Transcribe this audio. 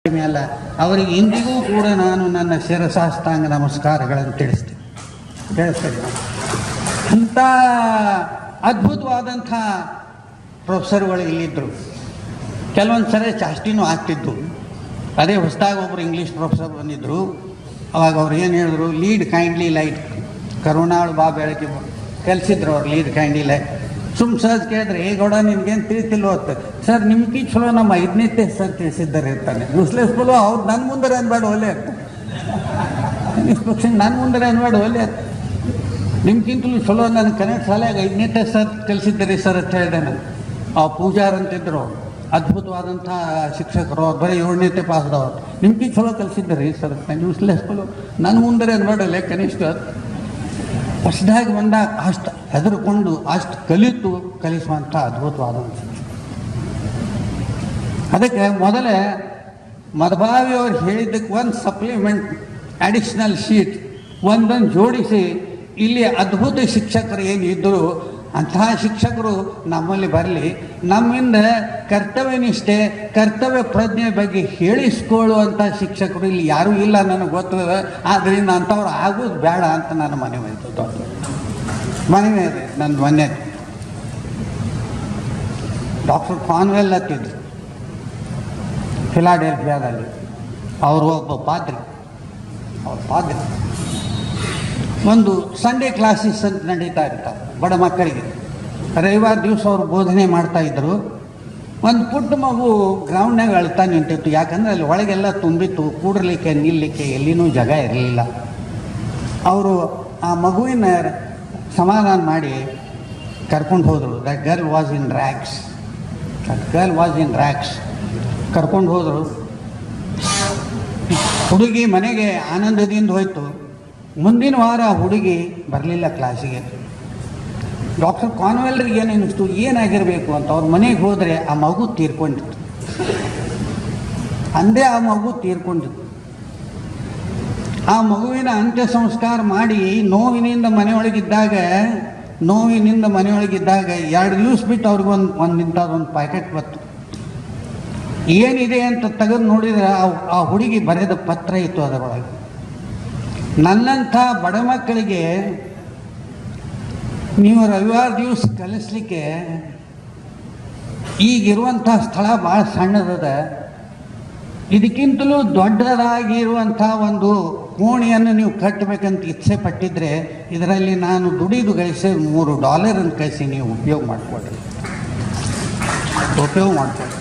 ಕಡಿಮೆ ಅಲ್ಲ ಅವರಿಗೆ ಇಂದಿಗೂ ಕೂಡ ನಾನು ನನ್ನ ಶಿರಸಾಷ್ಟಾಂಗ ನಮಸ್ಕಾರಗಳನ್ನು ತಿಳಿಸ್ತೀನಿ ತಿಳಿಸ್ತೇನೆ ನಾನು. ಅಂಥ ಅದ್ಭುತವಾದಂಥ ಪ್ರೊಫೆಸರ್ಗಳು ಇಲ್ಲಿದ್ದರು ಕೆಲವೊಂದು ಸರಿ ಚಾಷ್ಟಿನೂ ಆಗ್ತಿದ್ದು ಅದೇ ಹೊಸದಾಗಿ ಒಬ್ಬರು ಇಂಗ್ಲೀಷ್ ಪ್ರೊಫೆಸರ್ ಬಂದಿದ್ದರು ಅವಾಗ ಅವ್ರು ಏನು ಹೇಳಿದ್ರು ಲೀಡ್ ಕೈಂಡ್ಲಿ ಲೈಟ್ ಕರುಣಾಳು ಬಾ ಬೆಳಗ್ಗೆ ಕಲಿಸಿದ್ರು ಅವ್ರು ಲೀಡ್ ಕೈಂಡ್ಲಿ ಲೈಟ್ ಸುಮ್ ಸಹಜ ಕೇಳಿದ್ರೆ ಏ ಗೌಡ ನಿನ್ಗೇನು ತಿಳಿತಿಲ್ವ ಅಂತ ಸರ್ ನಿಮ್ಗೆ ಚಲೋ ನಮ್ಮ ಐದನೇ ಸರ್ ತಿಳಿಸಿದ್ದಾರೆ ಇರ್ತಾನೆ ಯೂಸ್ಲೆಸ್ ಫುಲು ಅವ್ರು ನನ್ನ ಮುಂದೆ ಅನ್ಬೇಡ ಒಲೆ ಅಂತ ಇನ್ಸ್ಪೆಕ್ಷನ್ ನನ್ನ ಮುಂದೆ ಅನ್ಬೇಡ ಒಲೆ ಅಂತ ನಿಮ್ಗಿಂತಲೂ ಚಲೋ ನನ್ನ ಕನ್ನಡ ಶಾಲೆಯಾಗ ಐದನೇ ಸರ್ ಕಲಿಸಿದ್ದೀರಿ ಸರ್ ಅಂತ ಹೇಳಿದೆ ನಾನು ಆ ಪೂಜಾರ್ ಅಂತಿದ್ರು ಅದ್ಭುತವಾದಂಥ ಶಿಕ್ಷಕರು ಅವ್ರು ಬರೀ ಏಳನೇತೆ ಪಾಸ್ದವ್ರು ನಿಮ್ಗೆ ಚಲೋ ಕಲಿಸಿದ್ದೀರಿ ಸರ್ ನಾನು ಯೂಸ್ಲೆಸ್ ಫುಲು ನನ್ನ ಮುಂದೆ ಅನ್ಬೇಡಲ್ಲ ಕನಿಷ್ಠ ಹೊಸದಾಗಿ ಬಂದಾಗ ಅಷ್ಟು ಹೆದರ್ಕೊಂಡು ಅಷ್ಟು ಕಲಿತು ಕಲಿಸುವಂಥ ಅದ್ಭುತವಾದಂಥ ಅದಕ್ಕೆ ಮೊದಲೇ ಮದಭಾವಿ ಅವ್ರು ಹೇಳಿದ್ದಕ್ಕೆ ಒಂದು ಸಪ್ಲಿಮೆಂಟ್ ಅಡಿಷ್ನಲ್ ಶೀಟ್ ಒಂದೊಂದು ಜೋಡಿಸಿ ಇಲ್ಲಿ ಅದ್ಭುತ ಶಿಕ್ಷಕರು ಏನು ಇದ್ದರು ಅಂತಹ ಶಿಕ್ಷಕರು ನಮ್ಮಲ್ಲಿ ಬರಲಿ ನಮ್ಮಿಂದ ಕರ್ತವ್ಯ ನಿಷ್ಠೆ ಕರ್ತವ್ಯ ಪ್ರಜ್ಞೆ ಬಗ್ಗೆ ಹೇಳಿಸ್ಕೊಳ್ಳುವಂಥ ಶಿಕ್ಷಕರು ಇಲ್ಲಿ ಯಾರೂ ಇಲ್ಲ ನನಗೆ ಗೊತ್ತಿದೆ ಆದ್ದರಿಂದ ಅಂಥವ್ರು ಆಗೋದು ಬೇಡ ಅಂತ ನನ್ನ ಮನವಿ ಆಯಿತು ದೊಡ್ಡ ಮನವಿ ಇದೆ ನನ್ನ ಮೊನ್ನೆ ಡಾಕ್ಟರ್ ಕಾನ್ವೆಲ್ ಹತ್ತಿದ್ರು ಫಿಲಾಡೆಲ್ಫಿಯಾದಲ್ಲಿ ಅವರು ಒಬ್ಬ ಪಾದ್ರಿ ಅವ್ರ ಪಾದ್ರಿ ಒಂದು ಸಂಡೇ ಕ್ಲಾಸಸ್ ಅಂತ ನಡೀತಾ ಇರ್ತಾವೆ ಬಡ ಮಕ್ಕಳಿಗೆ ರವಿವಾರ ದಿವಸ ಅವರು ಬೋಧನೆ ಮಾಡ್ತಾ ಇದ್ರು ಒಂದು ಪುಟ್ಟ ಮಗು ಗ್ರೌಂಡ್ನಾಗ ಅಳ್ತಾ ನಿಂತಿತ್ತು ಯಾಕಂದ್ರೆ ಅಲ್ಲಿ ಒಳಗೆಲ್ಲ ತುಂಬಿತ್ತು ಕೂಡಲಿಕ್ಕೆ ನಿಲ್ಲಲಿಕ್ಕೆ ಎಲ್ಲಿನೂ ಜಾಗ ಇರಲಿಲ್ಲ ಅವರು ಆ ಮಗುವಿನ ಸಮಾಧಾನ ಮಾಡಿ ಕರ್ಕೊಂಡು ಹೋದರು that girl was in racks that girl was in racks ಕರ್ಕೊಂಡು ಹೋದರು ಹುಡುಗಿ ಮನೆಗೆ ಆನಂದದಿಂದ ಹೋಯ್ತು ಮುಂದಿನ ವಾರ ಹುಡುಗಿ ಬರಲಿಲ್ಲ ಕ್ಲಾಸಿಗೆ ಡಾಕ್ಟರ್ ಕಾನ್ವೆಲ್ರಿಗೆ ಏನು ಅನ್ನಿಸ್ತು ಏನಾಗಿರಬೇಕು ಅಂತ ಅವ್ರ ಮನೆಗೆ ಹೋದರೆ ಆ ಮಗು ತೀರ್ಕೊಂಡಿತ್ತು ಅಂದೇ ಆ ಮಗು ತೀರ್ಕೊಂಡಿತ್ತು ಆ ಮಗುವಿನ ಅಂತ್ಯ ಸಂಸ್ಕಾರ ಮಾಡಿ ನೋವಿನಿಂದ ಮನೆಯೊಳಗಿದ್ದಾಗ ನೋವಿನಿಂದ ಮನೆಯೊಳಗಿದ್ದಾಗ ಎರಡು ದಿವಸ ಬಿಟ್ಟು ಅವ್ರಿಗೆ ಒಂದು ಒಂದು ಇಂಥದ್ದೊಂದು ಪ್ಯಾಕೆಟ್ ಬತ್ತು ಏನಿದೆ ಅಂತ ತೆಗೆದು ನೋಡಿದ್ರೆ ಆ- ಆ ಹುಡುಗಿ ಬರೆದ ಪತ್ರ ಇತ್ತು ಅದರೊಳಗೆ ನನ್ನಂಥ ಬಡ ಮಕ್ಕಳಿಗೆ ನೀವು ರವಿವಾರ ದಿವಸ ಕಲಿಸ್ಲಿಕ್ಕೆ ಈಗಿರುವಂಥ ಸ್ಥಳ ಭಾಳ ಸಣ್ಣದದ ಇದಕ್ಕಿಂತಲೂ ದೊಡ್ಡದಾಗಿರುವಂಥ ಒಂದು ಕೋಣೆಯನ್ನು ನೀವು ಕಟ್ಟಬೇಕಂತ ಇಚ್ಛೆ ಪಟ್ಟಿದ್ರೆ ಇದರಲ್ಲಿ ನಾನು ದುಡಿದು ಗಳಿಸಿ ಮೂರು ಡಾಲರನ್ನು ಕಳಿಸಿ ನೀವು ಉಪಯೋಗ ಮಾಡಿಕೊಡ್ರಿ ಉಪಯೋಗ ಮಾಡಿಕೊಡ್ರಿ